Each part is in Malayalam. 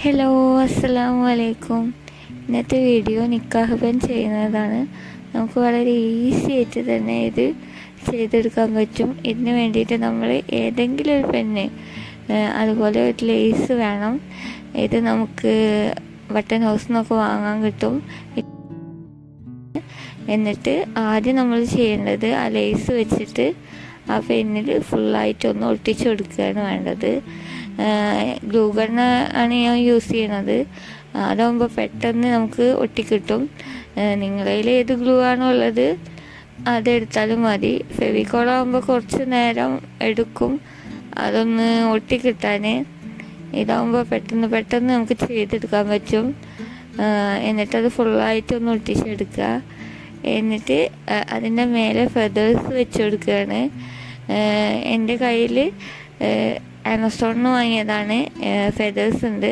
ഹലോ അസ്സലാമു അലൈക്കും ഇന്നത്തെ വീഡിയോ നിക്കാഹ് പെൻ ചെയ്യുന്നതാണ് നമുക്ക് വളരെ ഈസി ആയിട്ട് തന്നെ ഇത് ചെയ്തെടുക്കാൻ പറ്റും ഇതിന് വേണ്ടിയിട്ട് നമ്മൾ ഏതെങ്കിലും ഒരു പെന്ന് അതുപോലെ ഒരു ലേസ് വേണം ഇത് നമുക്ക് ബട്ടൺ ഹൗസിൽ നിന്നൊക്കെ വാങ്ങാൻ കിട്ടും എന്നിട്ട് ആദ്യം നമ്മൾ ചെയ്യേണ്ടത് ആ ലേസ് വെച്ചിട്ട് ആ പെന്നിൽ ഫുള്ളായിട്ട് ഒന്ന് ഒട്ടിച്ചു കൊടുക്കുകയാണ് വേണ്ടത് ഗ്ലൂ ഗണ്ണ് ആണ് ഞാൻ യൂസ് ചെയ്യണത് അതാകുമ്പോൾ പെട്ടെന്ന് നമുക്ക് ഒട്ടിക്കിട്ടും നിങ്ങളുടെ കയ്യിൽ ഏത് ഗ്ലൂ ആണോ ഉള്ളത് അതെടുത്താലും മതി ഫെവിക്കോളാകുമ്പോൾ കുറച്ച് നേരം എടുക്കും അതൊന്ന് ഒട്ടിക്കിട്ടാൻ ഇതാകുമ്പോൾ പെട്ടെന്ന് പെട്ടെന്ന് നമുക്ക് ചെയ്തെടുക്കാൻ പറ്റും എന്നിട്ടത് ഫുള്ളായിട്ട് ഒന്ന് ഒട്ടിച്ചെടുക്കുക എന്നിട്ട് അതിൻ്റെ മേലെ ഫെതേഴ്സ് വെച്ച് കൊടുക്കുകയാണ് എൻ്റെ കയ്യിൽ ആമസോണിൽ നിന്ന് വാങ്ങിയതാണ് ഫെതേഴ്സ് ഉണ്ട്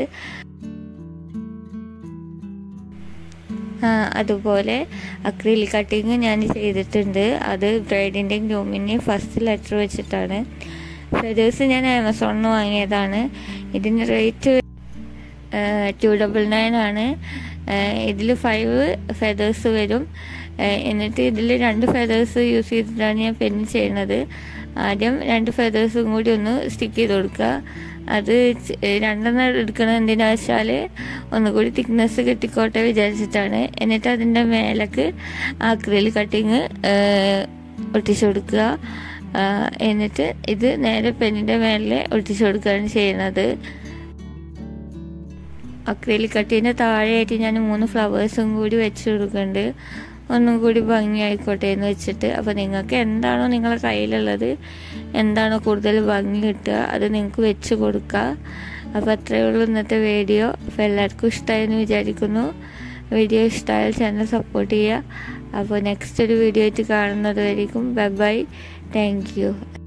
അതുപോലെ അക്രിലി കട്ടിങ് ഞാൻ ചെയ്തിട്ടുണ്ട് അത് ബ്രൈഡിൻ്റെയും ഗ്രൂമിൻ്റെയും ഫസ്റ്റ് ലെറ്റർ വെച്ചിട്ടാണ് ഫെതേഴ്സ് ഞാൻ ആമസോണിൽ നിന്ന് വാങ്ങിയതാണ് ഇതിൻ്റെ റേറ്റ് ടു ഡബിൾ നയൻ ആണ് ഇതിൽ ഫൈവ് ഫെതേഴ്സ് വരും എന്നിട്ട് ഇതിൽ രണ്ട് ഫെതേഴ്സ് യൂസ് ചെയ്തിട്ടാണ് ഞാൻ പെന്ന് ചെയ്യുന്നത് ആദ്യം രണ്ട് ഫെതേഴ്സും കൂടി ഒന്ന് സ്റ്റിക്ക് ചെയ്ത് കൊടുക്കുക അത് രണ്ടെണ്ണം എടുക്കണം എന്തിനാ വെച്ചാൽ ഒന്നുകൂടി തിക്നെസ് കിട്ടിക്കോട്ടെ വിചാരിച്ചിട്ടാണ് എന്നിട്ട് അതിൻ്റെ മേലേക്ക് ആക്രിൽ കട്ടിങ് ഒട്ടിച്ചു കൊടുക്കുക എന്നിട്ട് ഇത് നേരെ പെന്നിൻ്റെ മേലെ ഒട്ടിച്ചു കൊടുക്കുകയാണ് ചെയ്യുന്നത് അക്രലിക് കട്ടീൻ്റെ താഴെയായിട്ട് ഞാൻ മൂന്ന് ഫ്ലവേഴ്സും കൂടി വെച്ച് കൊടുക്കുന്നുണ്ട് ഒന്നും കൂടി ഭംഗിയായിക്കോട്ടെ എന്ന് വെച്ചിട്ട് അപ്പോൾ നിങ്ങൾക്ക് എന്താണോ നിങ്ങളുടെ കയ്യിലുള്ളത് എന്താണോ കൂടുതൽ ഭംഗി കിട്ടുക അത് നിങ്ങൾക്ക് വെച്ച് കൊടുക്കുക അപ്പോൾ അത്രയേ ഉള്ളൂ ഇന്നത്തെ വീഡിയോ അപ്പോൾ എല്ലാവർക്കും ഇഷ്ടമായെന്ന് വിചാരിക്കുന്നു വീഡിയോ ഇഷ്ടമായാൽ ചാനൽ സപ്പോർട്ട് ചെയ്യുക അപ്പോൾ നെക്സ്റ്റ് ഒരു വീഡിയോ ആയിട്ട് കാണുന്നത് വരേക്കും ബൈ ബൈ താങ്ക് യു